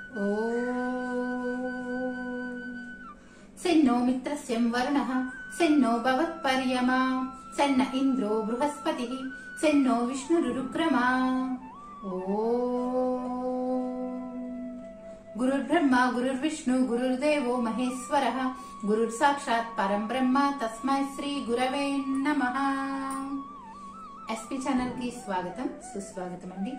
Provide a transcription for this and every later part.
సెన్నో మిత్రస్యం వరుణః సెన్నో భవత్పర్యమా సెన్న ఇంద్రో బృహస్పతి సెన్నో విష్ణురురుక్రమా ఓ గురుర్బ్రహ్మ గురుర్విష్ణు గురుర్దేవో మహేశ్వర గురుర్ సాక్షాత్ పరం బ్రహ్మ తస్మై శ్రీ గురవే నమ ఎస్పీ ఛానల్ కి స్వాగతం సుస్వాగతం అండి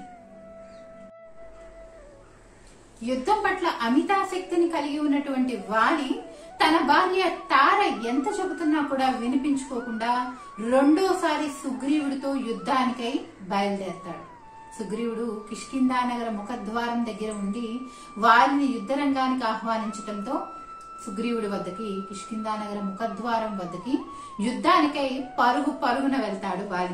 యుద్ధం పట్ల అమితాశక్తిని కలిగి ఉన్నటువంటి వాలి తన భార్య తార ఎంత చెబుతున్నా కూడా వినిపించుకోకుండా రెండోసారి సుగ్రీవుడితో యుద్ధానికై బయలుదేరతాడు సుగ్రీవుడు కిష్కిందానగర ముఖద్వారం దగ్గర ఉండి వారిని యుద్ధరంగానికి ఆహ్వానించటంతో సుగ్రీవుడి వద్దకి కిష్కిందానగర ముఖద్వారం వద్దకి యుద్ధానికై పరుగు పరుగున వెళ్తాడు వాలి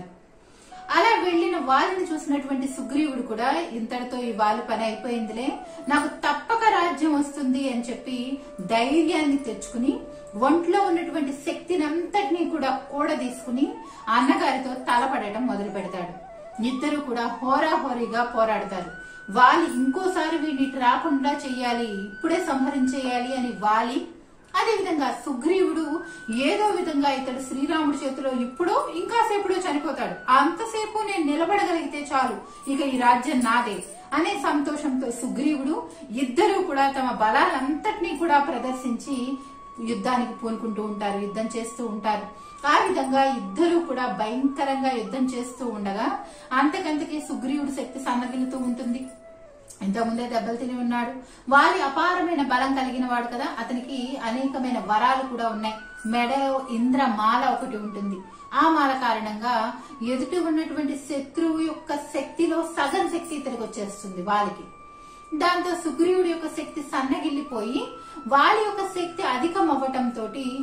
అలా వెళ్లిన వాళ్ళని చూసినటువంటి సుగ్రీవుడు కూడా ఇంతటితో ఈ వాళ్ళ పని అయిపోయిందిలే నాకు తప్పక రాజ్యం వస్తుంది అని చెప్పి ధైర్యాన్ని తెచ్చుకుని ఒంట్లో ఉన్నటువంటి శక్తిని అంతటినీ కూడా కూడ తీసుకుని అన్నగారితో తలపడటం మొదలు పెడతాడు ఇద్దరు కూడా హోరాహోరీగా పోరాడతారు వాలి ఇంకోసారి వీడిని రాకుండా చెయ్యాలి ఇప్పుడే సంహరించేయాలి అని వాలి అదే విధంగా సుగ్రీవుడు ఏదో విధంగా ఇతడు శ్రీరాముడి చేతిలో ఇప్పుడో ఇంకాసేపుడో చనిపోతాడు అంతసేపు నేను నిలబడగలిగితే చాలు ఇక ఈ రాజ్యం నాదే అనే సంతోషంతో సుగ్రీవుడు ఇద్దరు కూడా తమ బలాలంతటినీ కూడా ప్రదర్శించి యుద్ధానికి పూనుకుంటూ ఉంటారు యుద్ధం చేస్తూ ఉంటారు ఆ విధంగా ఇద్దరు కూడా భయంకరంగా యుద్ధం చేస్తూ ఉండగా అంతకంతకి సుగ్రీవుడి శక్తి సన్నగిలుతూ ఉంటుంది ఇంతకుముందే దెబ్బలు తిని ఉన్నాడు వారి అపారమైన బలం కలిగిన వాడు కదా అతనికి అనేకమైన వరాలు కూడా ఉన్నాయి మెడలో ఇంద్రమాల ఒకటి ఉంటుంది ఆ మాల కారణంగా ఎదుటి ఉన్నటువంటి శత్రువు యొక్క శక్తిలో సగం శక్తి ఇతనికి వచ్చేస్తుంది వాళ్ళకి దాంతో సుగ్రీవుడి యొక్క శక్తి సన్నగిల్లిపోయి వాళ్ళ యొక్క శక్తి అధికం అవ్వటంతో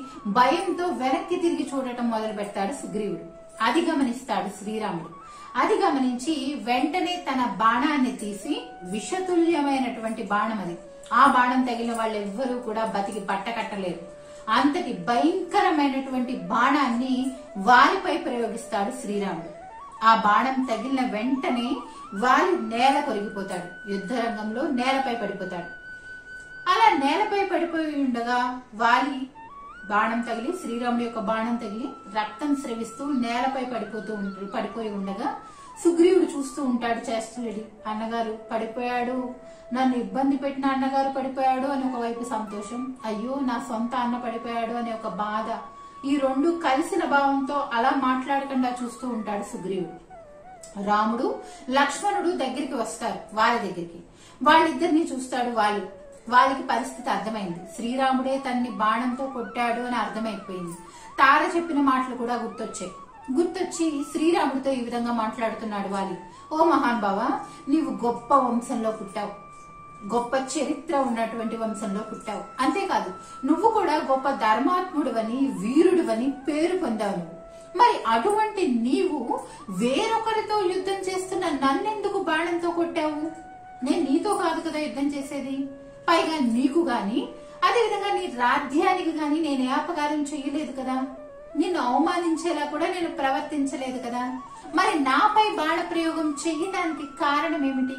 భయంతో వెనక్కి తిరిగి చూడటం మొదలు పెడతాడు సుగ్రీవుడు అది గమనిస్తాడు శ్రీరాముడు అది గమనించి వెంటనే తన బాణాన్ని తీసి విషతుల్యమైనటువంటి బాణం అది ఆ బాణం తగిలిన వాళ్ళు ఎవ్వరూ కూడా బతికి పట్టకట్టలేరు అంతటి భయంకరమైనటువంటి బాణాన్ని వారిపై ప్రయోగిస్తాడు శ్రీరాముడు ఆ బాణం తగిలిన వెంటనే వాలి నేల కొరిగిపోతాడు యుద్ధ రంగంలో నేలపై పడిపోతాడు అలా నేలపై పడిపోయి ఉండగా వాలి బాణం తగిలి శ్రీరాముడి యొక్క బాణం తగిలి రక్తం స్రవిస్తూ నేలపై పడిపోతూ ఉంటాడు పడిపోయి ఉండగా సుగ్రీవుడు చూస్తూ ఉంటాడు చేస్తులేడి అన్నగారు పడిపోయాడు నన్ను ఇబ్బంది పెట్టిన అన్నగారు పడిపోయాడు అని ఒకవైపు సంతోషం అయ్యో నా సొంత అన్న పడిపోయాడు అనే ఒక బాధ ఈ రెండు కలిసిన భావంతో అలా మాట్లాడకుండా చూస్తూ ఉంటాడు సుగ్రీవుడు రాముడు లక్ష్మణుడు దగ్గరికి వస్తారు వాళ్ళ దగ్గరికి వాళ్ళిద్దరిని చూస్తాడు వాళ్ళు వాళ్ళకి పరిస్థితి అర్థమైంది శ్రీరాముడే తన్ని బాణంతో కొట్టాడు అని అర్థమైపోయింది తార చెప్పిన మాటలు కూడా గుర్తొచ్చాయి గుర్తొచ్చి శ్రీరాముడితో ఈ విధంగా మాట్లాడుతున్నాడు వాలి ఓ మహాన్ బావా నీవు గొప్ప వంశంలో పుట్టావు గొప్ప చరిత్ర ఉన్నటువంటి వంశంలో పుట్టావు అంతేకాదు నువ్వు కూడా గొప్ప ధర్మాత్ముడువని వీరుడువని పేరు పొందావు నువ్వు మరి అటువంటి నీవు వేరొకరితో యుద్ధం చేస్తున్న నన్నెందుకు బాణంతో కొట్టావు నేను నీతో కాదు కదా యుద్ధం చేసేది పైగా నీకు గాని అదేవిధంగా నీ రాధ్యానికి గాని నేను ఏ అపకారం చెయ్యలేదు కదా నిన్ను అవమానించేలా కూడా నేను ప్రవర్తించలేదు కదా మరి నాపై బాణ ప్రయోగం చెయ్యడానికి కారణం ఏమిటి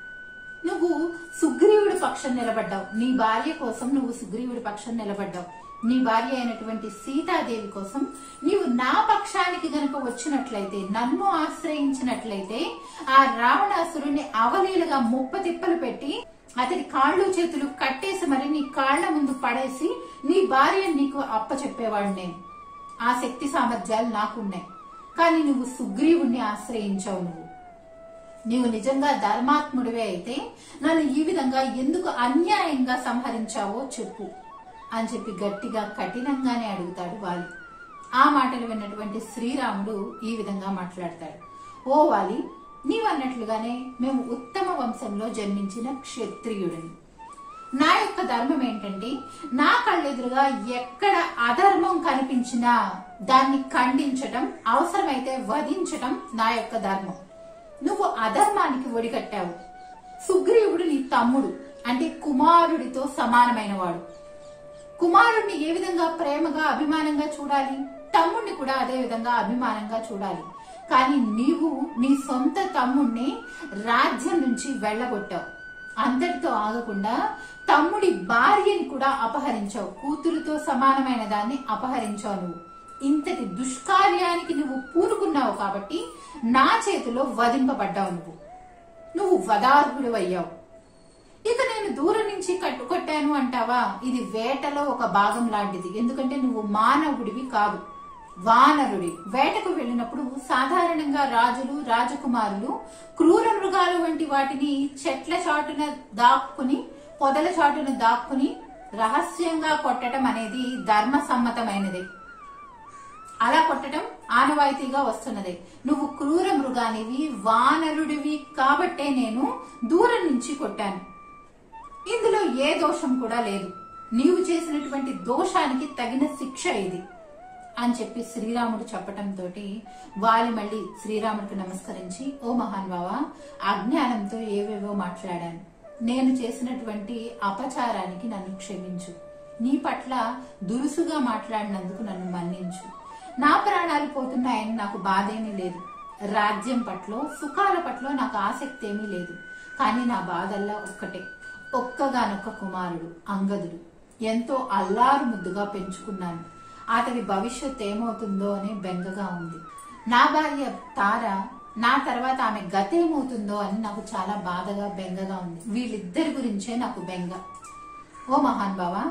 నువ్వు సుగ్రీవుడి పక్షం నిలబడ్డావు నీ భార్య కోసం నువ్వు సుగ్రీవుడి పక్షం నిలబడ్డావు నీ భార్య అయినటువంటి సీతాదేవి కోసం నీవు నా పక్షానికి గనుక వచ్చినట్లయితే నన్ను ఆశ్రయించినట్లయితే ఆ రావణాసురుణ్ణి అవలీలుగా ముప్ప తిప్పలు పెట్టి అతడి కాళ్ళు చేతులు కట్టేసి మరి నీ కాళ్ల ముందు పడేసి నీ భార్య నీకు అప్పచెప్పేవాడు నేను ఆ శక్తి సామర్థ్యాలు నాకున్నాయి కానీ నువ్వు సుగ్రీవుణ్ణి ఆశ్రయించావు నువ్వు నీవు నిజంగా ధర్మాత్ముడివే అయితే నన్ను ఈ విధంగా ఎందుకు అన్యాయంగా సంహరించావో చెప్పు అని చెప్పి గట్టిగా కఠినంగానే అడుగుతాడు వాలి ఆ మాటలు విన్నటువంటి శ్రీరాముడు ఈ విధంగా మాట్లాడతాడు ఓ వాలి నీవన్నట్లుగానే మేము ఉత్తమ వంశంలో జన్మించిన క్షత్రియుడిని నా యొక్క ధర్మం ఏంటంటే నా కళ్ళెదురుగా ఎక్కడ అధర్మం కనిపించినా దాన్ని ఖండించటం అవసరమైతే వధించటం నా యొక్క ధర్మం నువ్వు అధర్మానికి ఒడిగట్టావు సుగ్రీవుడు నీ తమ్ముడు అంటే కుమారుడితో సమానమైన వాడు కుమారుడిని ఏ విధంగా ప్రేమగా అభిమానంగా చూడాలి తమ్ముడిని కూడా అదే విధంగా అభిమానంగా చూడాలి కానీ నీవు నీ సొంత తమ్ముణ్ణి రాజ్యం నుంచి వెళ్ళగొట్టావు అంతటితో ఆగకుండా తమ్ముడి భార్యని కూడా అపహరించావు కూతురుతో సమానమైన దాన్ని అపహరించావు నువ్వు ఇంతటి దుష్కార్యానికి నువ్వు పూనుకున్నావు కాబట్టి నా చేతిలో వధింపబడ్డావు నువ్వు నువ్వు వదార్హుడు అయ్యావు ఇక నేను దూరం నుంచి కట్టుకొట్టాను అంటావా ఇది వేటలో ఒక భాగం లాంటిది ఎందుకంటే నువ్వు మానవుడివి కాదు వానరుడి వేటకు వెళ్ళినప్పుడు సాధారణంగా రాజులు రాజకుమారులు క్రూర మృగాలు వంటి వాటిని చెట్ల చాటున దాక్కుని పొదల చాటున దాక్కుని రహస్యంగా కొట్టడం అనేది ధర్మ సమ్మతమైనది అలా కొట్టడం ఆనవాయితీగా వస్తున్నది నువ్వు క్రూర మృగానివి వానరుడివి కాబట్టే నేను దూరం నుంచి కొట్టాను ఇందులో ఏ దోషం కూడా లేదు నీవు చేసినటువంటి దోషానికి తగిన శిక్ష ఇది అని చెప్పి శ్రీరాముడు చెప్పటంతో వాలి మళ్ళీ శ్రీరాముడికి నమస్కరించి ఓ మహాన్ బావా అజ్ఞానంతో ఏవేవో మాట్లాడాను నేను చేసినటువంటి అపచారానికి నన్ను క్షమించు నీ పట్ల దురుసుగా మాట్లాడినందుకు నన్ను మన్నించు నా ప్రాణాలు పోతున్నాయని నాకు బాధేమీ లేదు రాజ్యం పట్ల సుఖాల పట్ల నాకు ఆసక్తి ఏమీ లేదు కానీ నా బాధల్లా ఒక్కటే ఒక్కగానొక్క కుమారుడు అంగదుడు ఎంతో అల్లారు ముద్దుగా పెంచుకున్నాను అతడి భవిష్యత్ ఏమవుతుందో అని బెంగగా ఉంది నా భార్య తార నా తర్వాత ఆమె గతేమవుతుందో అని నాకు చాలా బాధగా బెంగగా ఉంది వీళ్ళిద్దరి గురించే నాకు బెంగ ఓ మహాన్ బావా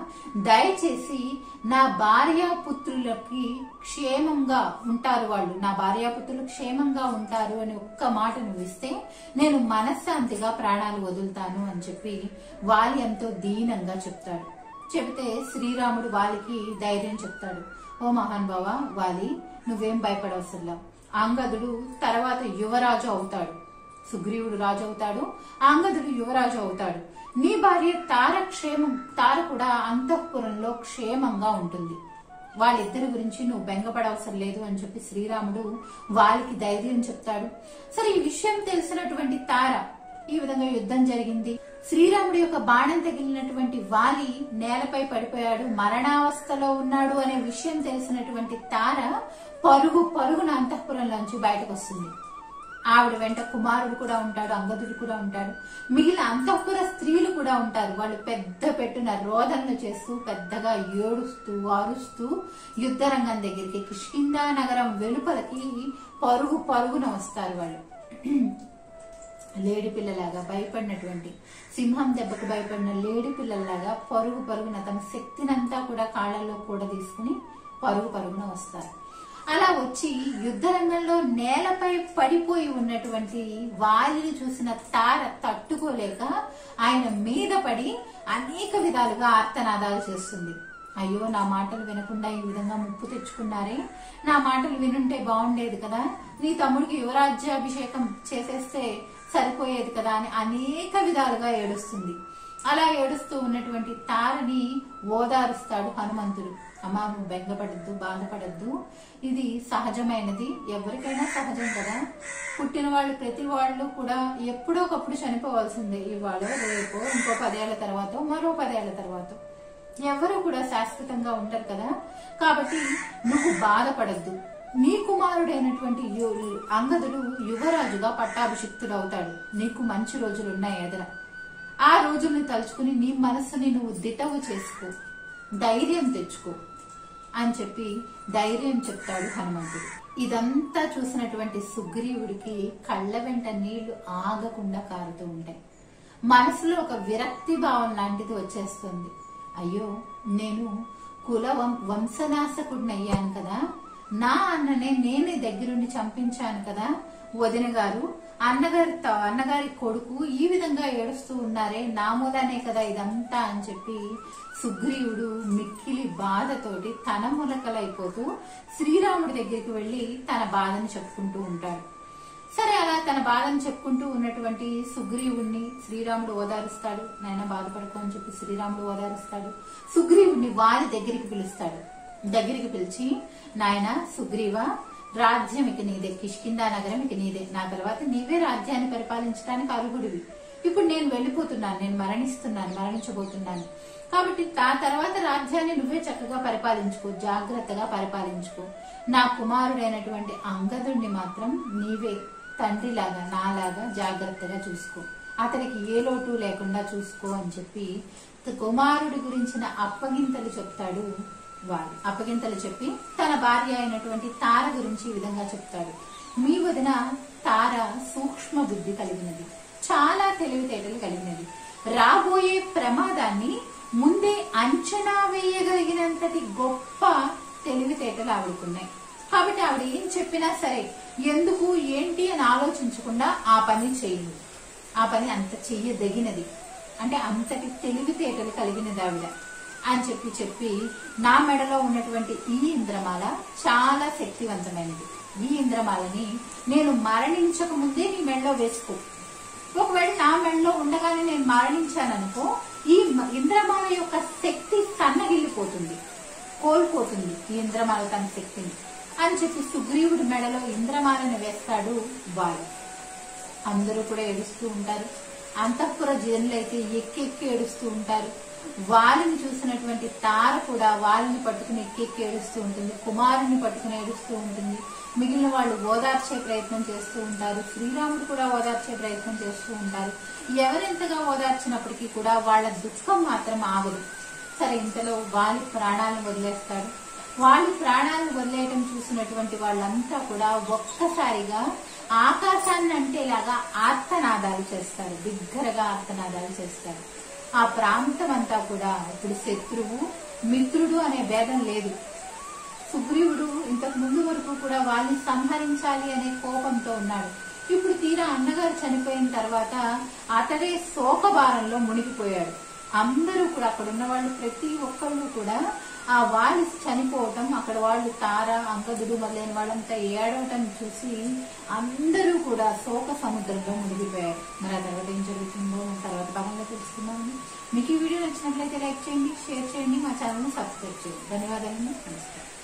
దయచేసి నా భార్యాపుత్రులకి క్షేమంగా ఉంటారు వాళ్ళు నా భార్యాపుత్రులు క్షేమంగా ఉంటారు అని ఒక్క మాట నువ్వు ఇస్తే నేను మనశ్శాంతిగా ప్రాణాలు వదులుతాను అని చెప్పి వాలి ఎంతో దీనంగా చెప్తాడు చెబితే శ్రీరాముడు వాలికి ధైర్యం చెప్తాడు ఓ మహాన్ బావా వాలి నువ్వేం భయపడవసల్లా అంగదుడు తర్వాత యువరాజు అవుతాడు సుగ్రీవుడు రాజు అవుతాడు అంగదుడు యువరాజు అవుతాడు నీ భార్య తార క్షేమం తార కూడా అంతఃపురంలో క్షేమంగా ఉంటుంది వాళ్ళిద్దరి గురించి నువ్వు బెంగపడవసరం లేదు అని చెప్పి శ్రీరాముడు వాళ్ళకి ధైర్యం చెప్తాడు సరే ఈ విషయం తెలిసినటువంటి తార ఈ విధంగా యుద్ధం జరిగింది శ్రీరాముడి యొక్క బాణం తగిలినటువంటి వాలి నేలపై పడిపోయాడు మరణావస్థలో ఉన్నాడు అనే విషయం తెలిసినటువంటి తార పరుగు పరుగున అంతఃపురంలోంచి బయటకు వస్తుంది ఆవిడ వెంట కుమారుడు కూడా ఉంటాడు అంగదుడు కూడా ఉంటాడు మిగిలిన అంతఃపుర స్త్రీలు కూడా ఉంటారు వాళ్ళు పెద్ద పెట్టున రోదనలు చేస్తూ పెద్దగా ఏడుస్తూ అరుస్తూ యుద్ధ రంగం దగ్గరికి కిష్కిందా నగరం వెలుపలకి పరుగు పరుగున వస్తారు వాళ్ళు లేడి పిల్లలాగా భయపడినటువంటి సింహం దెబ్బకు భయపడిన లేడి పిల్లలాగా పరుగు పరుగున తమ శక్తినంతా కూడా కాళ్ళల్లో కూడా తీసుకుని పరుగు పరుగున వస్తారు అలా వచ్చి యుద్ధ రంగంలో నేలపై పడిపోయి ఉన్నటువంటి వాలిని చూసిన తార తట్టుకోలేక ఆయన మీద పడి అనేక విధాలుగా ఆర్తనాదాలు చేస్తుంది అయ్యో నా మాటలు వినకుండా ఈ విధంగా ముప్పు తెచ్చుకున్నారే నా మాటలు వినుంటే బాగుండేది కదా నీ తమ్ముడికి యువరాజ్యాభిషేకం చేసేస్తే సరిపోయేది కదా అని అనేక విధాలుగా ఏడుస్తుంది అలా ఏడుస్తూ ఉన్నటువంటి తారని ఓదారుస్తాడు హనుమంతుడు అమ్మా నువ్వు బెంగపడద్దు బాధపడద్దు ఇది సహజమైనది ఎవరికైనా సహజం కదా పుట్టిన వాళ్ళు ప్రతి వాళ్ళు కూడా ఎప్పుడో ఒకప్పుడు చనిపోవాల్సిందే ఇవాళ రేపో ఇంకో పదేళ్ల తర్వాత మరో పదేళ్ల తర్వాత ఎవరు కూడా శాశ్వతంగా ఉంటారు కదా కాబట్టి నువ్వు బాధపడద్దు నీ కుమారుడైనటువంటి యు- అంగదుడు యువరాజుగా పట్టాభిషిక్తుడు అవుతాడు నీకు మంచి రోజులు ఉన్నాయి ఎదర ఆ రోజుల్ని తలుచుకుని నీ మనస్సుని నువ్వు దిటవు చేసుకో ధైర్యం తెచ్చుకో అని చెప్పి ధైర్యం చెప్తాడు హనుమంతుడు ఇదంతా చూసినటువంటి సుగ్రీవుడికి కళ్ళ వెంట నీళ్లు ఆగకుండా కారుతూ ఉంటాయి మనసులో ఒక విరక్తి భావం లాంటిది వచ్చేస్తుంది అయ్యో నేను కుల వం- వంశనాశకుడిని అయ్యాను కదా నా అన్ననే నేనే దగ్గరుండి చంపించాను కదా వదిన గారు అన్నగారి త- అన్నగారి కొడుకు ఈ విధంగా ఏడుస్తూ ఉన్నారే నా మూలనే కదా ఇదంతా అని చెప్పి సుగ్రీవుడు మిక్కిలి బాధతోటి తన ములకలైపోతూ శ్రీరాముడి దగ్గరికి వెళ్లి తన బాధను చెప్పుకుంటూ ఉంటాడు సరే అలా తన బాధను చెప్పుకుంటూ ఉన్నటువంటి సుగ్రీవుణ్ణి శ్రీరాముడు ఓదారుస్తాడు నాయన బాధపడుకో అని చెప్పి శ్రీరాముడు ఓదారుస్తాడు సుగ్రీవుణ్ణి వారి దగ్గరికి పిలుస్తాడు దగ్గరికి పిలిచి నాయన సుగ్రీవ రాజ్యం ఇక నీదే కిష్కిందా నగరం ఇక నీదే నా తర్వాత నీవే రాజ్యాన్ని పరిపాలించడానికి అర్హుడివి ఇప్పుడు నేను వెళ్ళిపోతున్నాను నేను మరణిస్తున్నాను మరణించబోతున్నాను కాబట్టి ఆ తర్వాత రాజ్యాన్ని నువ్వే చక్కగా పరిపాలించుకో జాగ్రత్తగా పరిపాలించుకో నా కుమారుడైనటువంటి అంగదుడిని మాత్రం నీవే తండ్రిలాగా నాలాగా జాగ్రత్తగా చూసుకో అతనికి ఏ లోటు లేకుండా చూసుకో అని చెప్పి కుమారుడి గురించిన అప్పగింతలు చెప్తాడు వాడు అప్పగింతలు చెప్పి తన భార్య అయినటువంటి తార గురించి ఈ విధంగా చెప్తాడు మీ వదిన తార సూక్ష్మ బుద్ధి కలిగినది చాలా తెలివితేటలు కలిగినది రాబోయే ప్రమాదాన్ని ముందే అంచనా వేయగలిగినంతటి గొప్ప తెలివితేటలు ఆవిడకున్నాయి కాబట్టి ఆవిడ ఏం చెప్పినా సరే ఎందుకు ఏంటి అని ఆలోచించకుండా ఆ పని చేయదు ఆ పని అంత చెయ్యదగినది అంటే అంతటి తెలివితేటలు కలిగినది ఆవిడ అని చెప్పి చెప్పి నా మెడలో ఉన్నటువంటి ఈ ఇంద్రమాల చాలా శక్తివంతమైనది ఈ ఇంద్రమాలని నేను మరణించక ముందే నీ మెడలో వేసుకో ఒకవేళ నా మెడలో ఉండగానే నేను మరణించాననుకో ఈ మ- ఇంద్రమాల యొక్క శక్తి సన్నగిల్లిపోతుంది కోల్పోతుంది ఈ ఇంద్రమాల తన శక్తిని అని చెప్పి సుగ్రీవుడి మెడలో ఇంద్రమాలను వేస్తాడు వాడు అందరూ కూడా ఏడుస్తూ ఉంటారు అంతఃపుర జనులైతే ఎక్కి ఎక్కి ఏడుస్తూ ఉంటారు వారిని చూసినటువంటి తార కూడా వారిని పట్టుకుని ఎక్కి ఎక్కి ఏడుస్తూ ఉంటుంది కుమారుని పట్టుకుని ఏడుస్తూ ఉంటుంది మిగిలిన వాళ్ళు ఓదార్చే ప్రయత్నం చేస్తూ ఉంటారు శ్రీరాముడు కూడా ఓదార్చే ప్రయత్నం చేస్తూ ఉంటారు ఎవరెంతగా ఓదార్చినప్పటికీ కూడా వాళ్ళ దుఃఖం మాత్రం ఆగదు సరే ఇంతలో వాలి ప్రాణాలను వదిలేస్తాడు వాళ్ళు ప్రాణాలను వదిలేయటం చూసినటువంటి వాళ్ళంతా కూడా ఒక్కసారిగా ఆకాశాన్ని అంటేలాగా ఆర్తనాదాలు చేస్తారు బిగ్గరగా ఆర్తనాదాలు చేస్తారు ఆ ప్రాంతం అంతా కూడా ఇప్పుడు శత్రువు మిత్రుడు అనే భేదం లేదు సుగ్రీవుడు ఇంతకు ముందు వరకు కూడా వాళ్ళని సంహరించాలి అనే కోపంతో ఉన్నాడు ఇప్పుడు తీరా అన్నగారు చనిపోయిన తర్వాత అతడే శోకభారంలో మునిగిపోయాడు అందరూ కూడా అక్కడ ఉన్న వాళ్ళు ప్రతి ఒక్కళ్ళు కూడా ఆ వాలి చనిపోవటం అక్కడ వాళ్ళు తార అంకదుడు మొదలైన వాళ్ళంతా ఏడవటం చూసి అందరూ కూడా శోక సముద్రంలో మునిగిపోయారు మరి ఆ తర్వాత ఏం జరుగుతుందో మనం తర్వాత భాగంలో తెలుసుకుందామండి మీకు ఈ వీడియో నచ్చినట్లయితే లైక్ చేయండి షేర్ చేయండి మా ఛానల్ని సబ్స్క్రైబ్ చేయండి ధన్యవాదాలు నమస్కారం